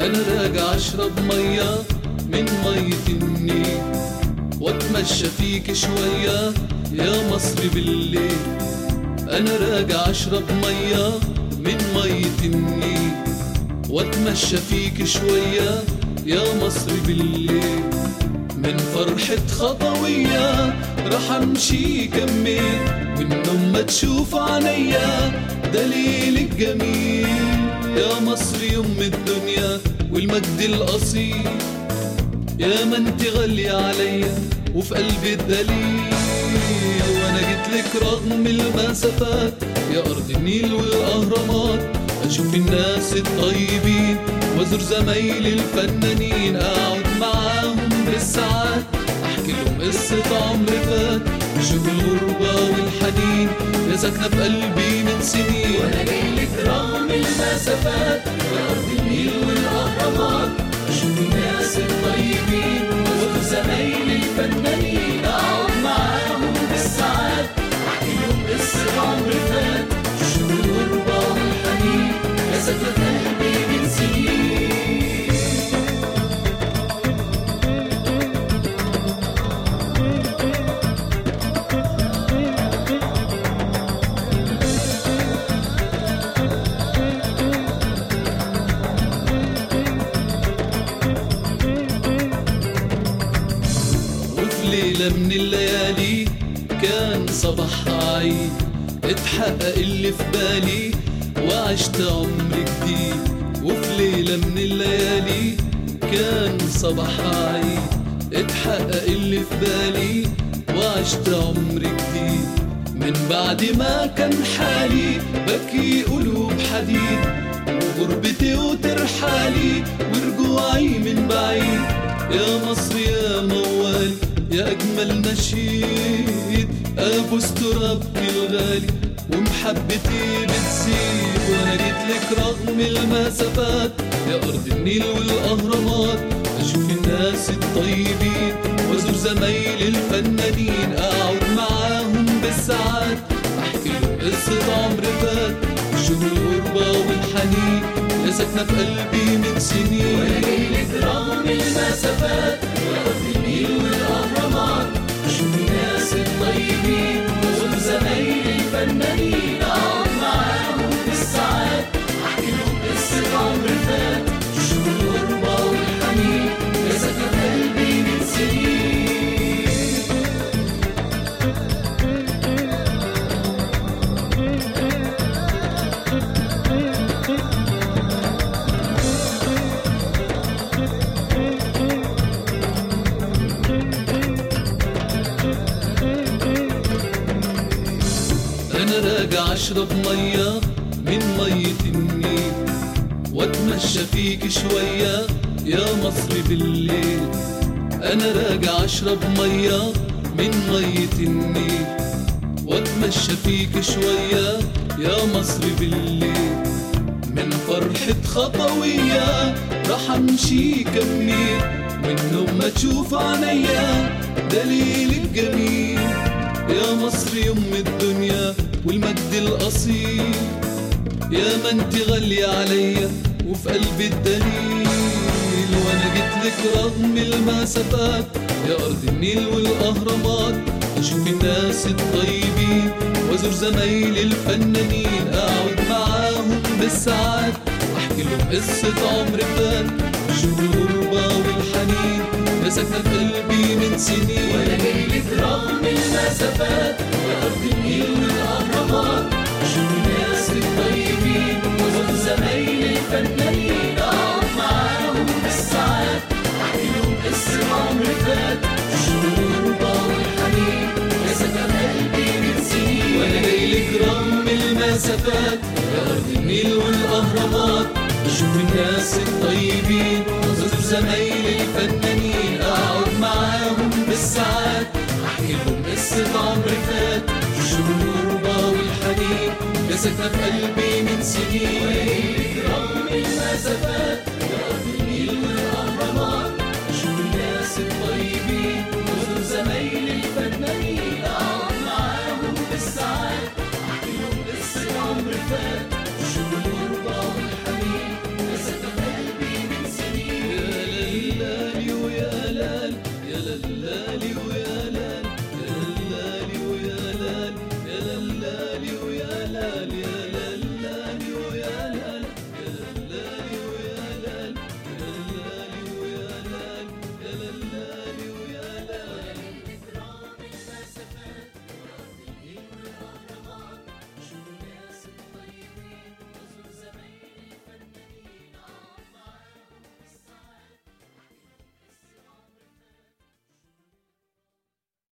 انا راجع اشرب ميه من ميه النيل واتمشى فيك شويه يا مصر بالليل انا راجع اشرب ميه من ميه النيل واتمشى فيك شويه يا مصر بالليل من فرحة خطوية راح امشي كمل والنوم ما تشوف عليا دليلك جميل يا مصر يم الدنيا والمجد الاصيل يا ما انت غالية عليا وفي قلبي الدليل وانا جيت لك رغم المسافات يا ارض النيل والاهرامات اشوف الناس الطيبين وازور زمايلي الفنانين اقعد معاهم بالساعات احكي لهم قصة عمر فات وشوف الغربة والحنين يا ساكنة في قلبي من سنين وانا جاي لك رغم المسافات يا ارض النيل والاهرامات اشوف الناس الطيبين وازور زمايلي الفنانين اقعد معاهم بالساعات احكي لهم قصة عمر فات شوف الغربة والحنين يا ساكنة في قلبي من سنين وفي ليلة من الليالي كان صباحها عيد اتحقق اللي في بالي وعشت عمر جديد وفي ليلة من الليالي كان صباحها عيد اتحقق اللي في بالي وعشت عمر جديد من بعد ما كان حالي بكي قلوب حديد وغربتي وترحالي ورجوعي من بعيد يا مصر يا موالي يا أجمل نشيد أبوس ترابك الغالي ومحبتي بتزيد وأنا جيت لك رغم المسافات يا أرض النيل والأهرامات أشوف الناس الطيبين وأزور زمايلي الفنانين أقعد معاهم بالساعات أحكي لهم قصة عمر فات شوف الغربة والحنين يا ساكنة في قلبي من سنين وأنا جاي لك رغم المسافات يا أرض النيل والأهرامات أشوف الناس الطيبين وأزور زمايلي الفنانين أقعد معاهم بالساعات أحكي لهم قصة عمر فات شوف الغربة والحنين يا ساكنة في قلبي من سنين انا راجع اشرب ميه من ميه النيل واتمشى فيك شويه يا مصر بالليل انا راجع اشرب ميه من ميه النيل واتمشى فيك شويه يا مصر بالليل من فرحة خطوية راح امشي كميل والنوم ما تشوف عينيا دليلك جميل يا مصر يم الدنيا والمجد الاصيل يا ما انت غالية عليا وفي قلبي الدليل وانا جيت لك رغم المسافات يا ارض النيل والاهرامات اشوف الناس الطيبين وازور زمايلي الفنانين اقعد معاهم بالساعات احكي لهم قصة عمر فات شوف الغربة والحنين يا ساكنة في قلبي من سنين وانا جاي لك رغم المسافات يا ارض النيل والاهرامات اشوف الناس الطيبين وازور زمايلي الفنانين اقعد معاهم بالساعات احكي لهم قصة عمر فات شوف الغربة والحنين يا ساكنة في قلبي من سنين وانا جاي لك رغم المسافات يا ارض النيل والاهرامات اشوف الناس الطيبين وازور زمايلي الفنانين اقعد معاهم بالساعات احكي لهم قصة عمر فات شوف الغربة والحنين يا ساكنة في قلبي من سنين وانا جاي لك رغم المسافات يا ارض النيل والاهرامات اشوف الناس الطيبين وازور زمايلي الفنانين اقعد معاهم بالساعات احكي لهم قصة عمر فات شوف الغربة والحنين يا ساكنة في قلبي من سنين يا للالي ويا